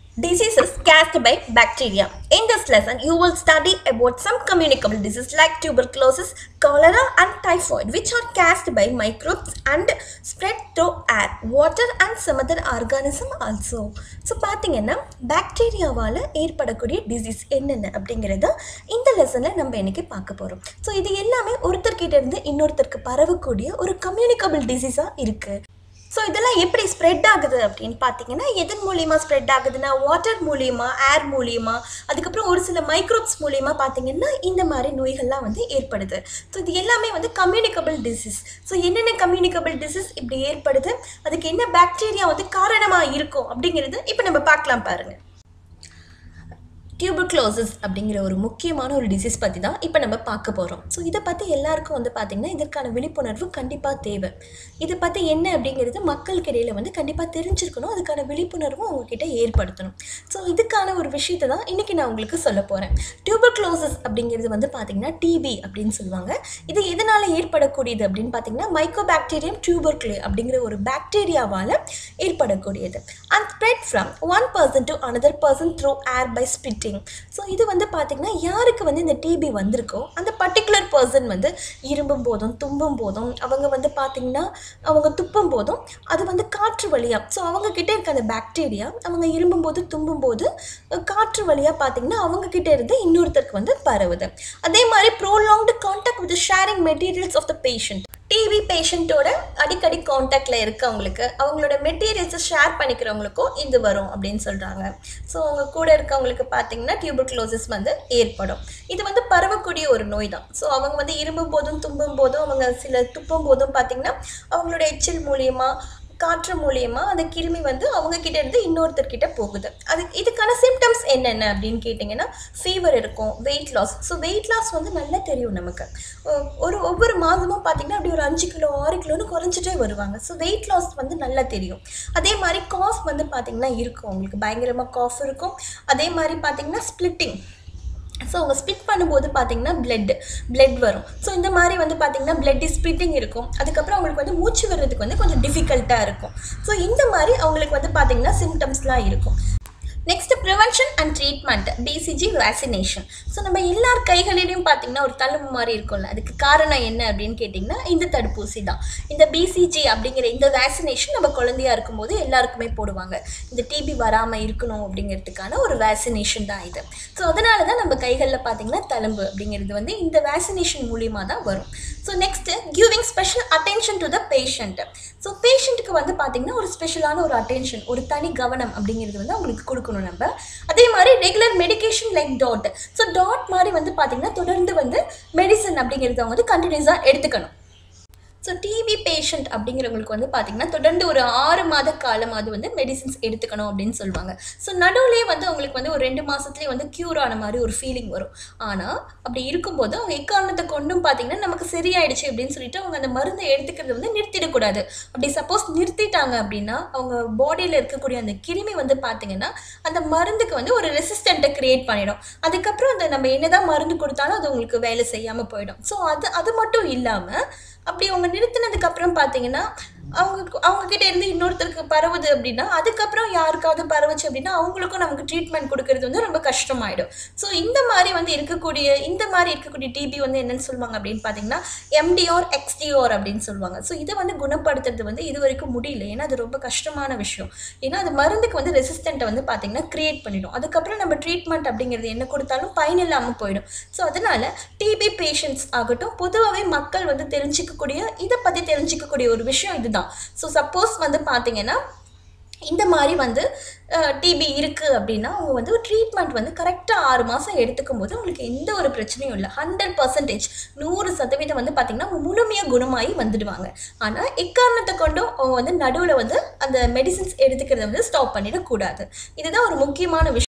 Diseases caused by bacteria. In this lesson, you will study about some communicable diseases like tuberculosis, cholera, and typhoid, which are caused by microbes and spread through air, water, and some other organism also. So பார்த்தீங்கன்னா பாக்டீரியாவால் ஏற்படக்கூடிய disease என்னென்ன அப்படிங்கிறத இந்த லெசனில் நம்ம இன்னைக்கு பார்க்க போகிறோம் ஸோ இது எல்லாமே ஒருத்தர்கிட்ட இருந்து இன்னொருத்தருக்கு பரவக்கூடிய ஒரு கம்யூனிகபிள் டிசீஸாக இருக்குது ஸோ இதெல்லாம் எப்படி ஸ்ப்ரெட் ஆகுது அப்படின்னு பார்த்தீங்கன்னா எதன் மூலியமா ஸ்ப்ரெட் ஆகுதுன்னா வாட்டர் மூலியமா ஏர் மூலியமா அதுக்கப்புறம் ஒரு சில மைக்ரோப்ஸ் மூலியமா பார்த்தீங்கன்னா இந்த மாதிரி நோய்கள்லாம் வந்து ஏற்படுது ஸோ இது எல்லாமே வந்து கம்யூனிகபிள் டிசீஸ் ஸோ என்னென்ன கம்யூனிகபிள் டிசீஸ் இப்படி ஏற்படுது அதுக்கு என்ன பாக்டீரியா வந்து காரணமாக இருக்கும் அப்படிங்கிறது இப்போ நம்ம பார்க்கலாம் பாருங்க டியூபர்க்ளோசிஸ் அப்படிங்கிற ஒரு முக்கியமான ஒரு டிசீஸ் பற்றி தான் இப்போ நம்ம பார்க்க போகிறோம் ஸோ இதை பற்றி எல்லாருக்கும் வந்து பார்த்திங்கன்னா இதற்கான விழிப்புணர்வு கண்டிப்பாக தேவை இதை பற்றி என்ன அப்படிங்கிறது மக்களுக்கு இடையில் வந்து கண்டிப்பாக தெரிஞ்சிருக்கணும் அதுக்கான விழிப்புணர்வும் அவங்கக்கிட்ட ஏற்படுத்தணும் ஸோ இதுக்கான ஒரு விஷயத்தை தான் இன்றைக்கி நான் உங்களுக்கு சொல்ல போகிறேன் டியூபர்க்ளோசிஸ் அப்படிங்கிறது வந்து பார்த்திங்கன்னா டிபி அப்படின்னு சொல்லுவாங்க இது எதனால் ஏற்படக்கூடியது அப்படின்னு பார்த்தீங்கன்னா மைக்கோபாக்டீரியம் டியூபர்க்ளே அப்படிங்கிற ஒரு பாக்டீரியாவால் ஏற்படக்கூடியது and spread from one person to another person through air by spitting so இது வந்து பார்த்திங்கன்னா யாருக்கு வந்து இந்த டிபி வந்திருக்கோ அந்த பர்டிகுலர் பர்சன் வந்து இரும்பும் போதும் தும்பும் போதும் அவங்க வந்து பார்த்திங்கன்னா அவங்க துப்பும் போதும் அது வந்து காற்று வழியாக ஸோ அவங்க கிட்டே இருக்க அந்த பாக்டீரியா அவங்க இரும்பும் போது தும்பும் போது காற்று வழியாக பார்த்திங்கன்னா அவங்க கிட்டே இருந்து இன்னொருத்தருக்கு வந்து பரவுது அதே மாதிரி prolonged contact with sharing materials of the patient TB பேஷண்ட்டோட அடிக்கடி காண்டாக்டில் இருக்கவங்களுக்கு அவங்களோட மெட்டீரியல்ஸை ஷேர் பண்ணிக்கிறவங்களுக்கும் இது வரும் அப்படின்னு சொல்கிறாங்க ஸோ அவங்க கூட இருக்கவங்களுக்கு பார்த்தீங்கன்னா டியூபர்க்ளோசிஸ் வந்து ஏற்படும் இது வந்து பரவக்கூடிய ஒரு நோய் தான் ஸோ அவங்க வந்து இரும்பும் போதும் தும்பும் போதும் அவங்க சில துப்பும் போதும் பார்த்தீங்கன்னா அவங்களோட எச்சில் மூலியமாக காற்று மூலியமா அந்த கிருமி வந்து அவங்க கிட்ட இருந்து இன்னொருத்தர்கிட்ட போகுது அது இதுக்கான சிம்டம்ஸ் என்னென்ன அப்படின்னு கேட்டிங்கன்னா ஃபீவர் இருக்கும் weight loss so weight loss வந்து நல்லா தெரியும் நமக்கு ஒரு ஒவ்வொரு மாதமும் பார்த்தீங்கன்னா அப்படி ஒரு அஞ்சு கிலோ ஆறு கிலோன்னு குறைஞ்சிட்டே வருவாங்க ஸோ வெயிட் லாஸ் வந்து நல்லா தெரியும் அதே மாதிரி காஃப் வந்து பார்த்திங்கன்னா இருக்கும் அவங்களுக்கு பயங்கரமாக காஃப் இருக்கும் அதே மாதிரி பார்த்திங்கன்னா ஸ்ப்ளிட்டிங் ஸோ அவங்க ஸ்பிட் பண்ணும்போது பார்த்தீங்கன்னா பிளட் பிளட் வரும் ஸோ இந்த மாதிரி வந்து பார்த்தீங்கன்னா பிளட் ஸ்பிட்டிங் இருக்கும் அதுக்கப்புறம் அவங்களுக்கு வந்து மூச்சு வர்றதுக்கு வந்து கொஞ்சம் டிஃபிகல்ட்டாக இருக்கும் ஸோ இந்த மாதிரி அவங்களுக்கு வந்து பார்த்தீங்கன்னா சிம்டம்ஸ்லாம் இருக்கும் next prevention and treatment BCG vaccination so நம்ம எல்லார் கைகளிலையும் பார்த்தீங்கன்னா ஒரு தழும்பு மாதிரி இருக்கும்ல அதுக்கு காரணம் என்ன அப்படின்னு கேட்டிங்கன்னா இந்த தடுப்பூசி தான் இந்த பிசிஜி அப்படிங்கிற இந்த வேக்சினேஷன் நம்ம குழந்தையா இருக்கும்போது எல்லாருக்குமே போடுவாங்க இந்த டிபி வராமல் இருக்கணும் அப்படிங்கிறதுக்கான ஒரு வேக்சினேஷன் தான் இது ஸோ அதனால தான் நம்ம கைகளில் பார்த்தீங்கன்னா தழும்பு அப்படிங்கிறது வந்து இந்த வேக்சினேஷன் மூலியமாக தான் வரும் so next giving special attention to the patient so பேஷண்ட்டுக்கு வந்து பார்த்திங்கன்னா ஒரு ஸ்பெஷலான ஒரு அட்டென்ஷன் ஒரு தனி கவனம் அப்படிங்கிறது வந்து அவங்களுக்கு கொடுக்கணும் நம்ம அதே மாதிரி regular medication like DOT so DOT மாதிரி வந்து பார்த்திங்கன்னா தொடர்ந்து வந்து மெடிசன் அப்படிங்கிறத அவங்க வந்து கண்டினியூஸாக எடுத்துக்கணும் ஸோ டிபி பேஷண்ட் அப்படிங்கிறவங்களுக்கு வந்து பார்த்திங்கன்னா தொடர்ந்து ஒரு ஆறு மாத காலமாவது வந்து மெடிசின்ஸ் எடுத்துக்கணும் அப்படின்னு சொல்லுவாங்க ஸோ நடுவுலேயே வந்து அவங்களுக்கு வந்து ஒரு ரெண்டு மாதத்துலேயே வந்து க்யூர் ஆன மாதிரி ஒரு ஃபீலிங் வரும் ஆனால் அப்படி இருக்கும்போது அவங்க எக்காரணத்தை கொண்டும் பார்த்திங்கன்னா நமக்கு சரியாயிடுச்சு அப்படின்னு சொல்லிட்டு அவங்க அந்த மருந்தை எடுத்துக்கிறது வந்து நிறுத்திடக்கூடாது அப்படி சப்போஸ் நிறுத்திட்டாங்க அப்படின்னா அவங்க பாடியில் இருக்கக்கூடிய அந்த கிருமி வந்து பார்த்திங்கன்னா அந்த மருந்துக்கு வந்து ஒரு ரெசிஸ்டண்ட்டை க்ரியேட் பண்ணிடும் அதுக்கப்புறம் அந்த நம்ம என்னதான் மருந்து கொடுத்தாலும் அது உங்களுக்கு வேலை செய்யாமல் போயிடும் ஸோ அது அது மட்டும் இல்லாமல் அப்படி அவங்க நிறுத்தினதுக்கு அப்புறம் பார்த்தீங்கன்னா அவங்க அவங்க கிட்ட இருந்து இன்னொருத்தருக்கு பரவுது அப்படின்னா அதுக்கப்புறம் யாருக்காவது பரவுச்சு அப்படின்னா அவங்களுக்கும் நமக்கு ட்ரீட்மெண்ட் கொடுக்கறது வந்து ரொம்ப கஷ்டமாயிடும் ஸோ இந்த மாதிரி வந்து இருக்கக்கூடிய இந்த மாதிரி இருக்கக்கூடிய டிபி வந்து என்னன்னு சொல்லுவாங்க அப்படின்னு பார்த்தீங்கன்னா எம்டிஆர் எக்ஸ்டிஆர் அப்படின்னு சொல்லுவாங்க ஸோ இதை வந்து குணப்படுத்துறது வந்து இது வரைக்கும் முடியல ஏன்னா அது ரொம்ப கஷ்டமான விஷயம் ஏன்னா அது மருந்துக்கு வந்து ரெசிஸ்டண்ட்டை வந்து பார்த்தீங்கன்னா கிரியேட் பண்ணிடும் அதுக்கப்புறம் நம்ம ட்ரீட்மெண்ட் அப்படிங்கிறது என்ன கொடுத்தாலும் பயன் இல்லாமல் போயிடும் ஸோ அதனால டிபி பேஷண்ட்ஸ் ஆகட்டும் பொதுவாகவே மக்கள் வந்து தெரிஞ்சிக்கக்கூடிய இதை பற்றி தெரிஞ்சிக்கக்கூடிய ஒரு விஷயம் இதுதான் ஸோ சப்போஸ் வந்து பார்த்தீங்கன்னா இந்த மாதிரி வந்து டிபி இருக்குது அப்படின்னா அவங்க வந்து ட்ரீட்மெண்ட் வந்து கரெக்டாக ஆறு மாதம் எடுத்துக்கும் போது அவங்களுக்கு எந்த ஒரு பிரச்சனையும் இல்லை ஹண்ட்ரட் பர்சன்டேஜ் நூறு சதவீதம் வந்து பார்த்திங்கன்னா அவங்க முழுமையாக குணமாகி வந்துடுவாங்க ஆனால் எக்காரணத்தை கொண்டும் அவங்க வந்து நடுவில் வந்து அந்த மெடிசின்ஸ் எடுத்துக்கிறத வந்து ஸ்டாப் பண்ணிடக்கூடாது இதுதான் ஒரு முக்கியமான விஷயம்